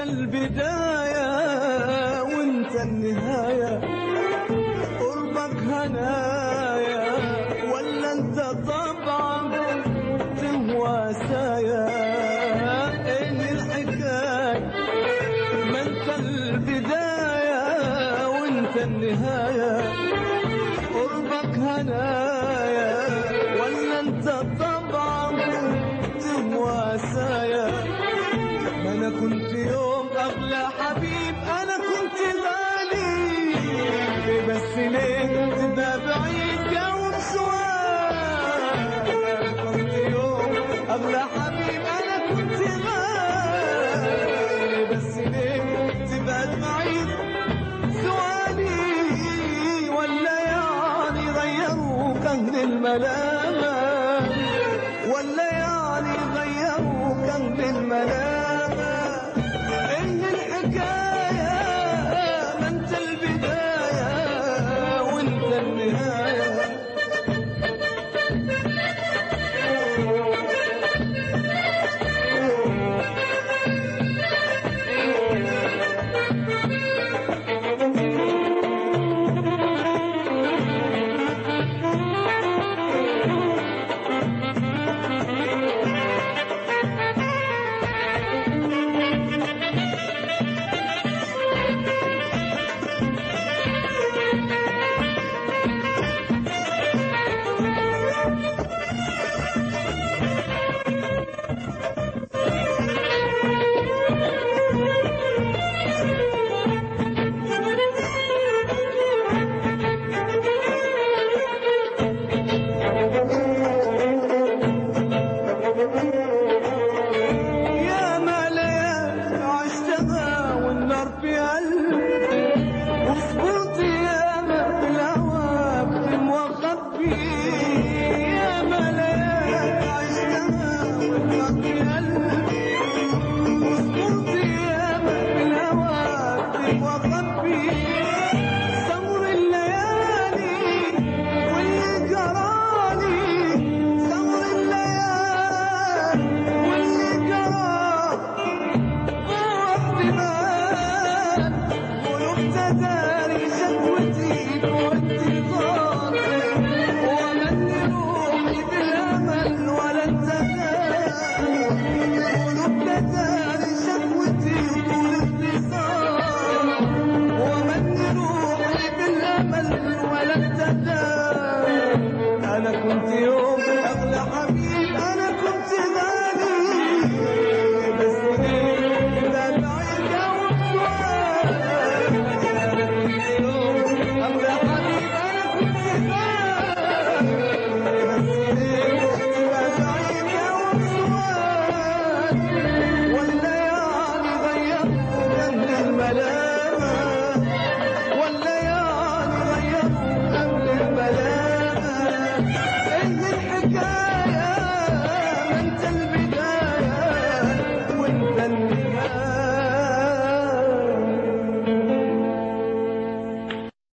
البداية وانت النهاية قربك هنايا ولا انت طبعا تهوى سايا ايه الحكاية ما انت البداية وانت النهاية قربك هنايا ولا انت طبعا تهوى سايا ما انا كنت يوم اغلى حبيب انا كنت غالي بس ليه تبقى بعيد جاوب سؤال انا كنت يوم اغلى حبيب انا كنت غالي بس ليه تبقى بعيد سؤالي ولا يعني غيروك اهل الملامة ولا يعني غيروك اهل الملامة ايه الحكاية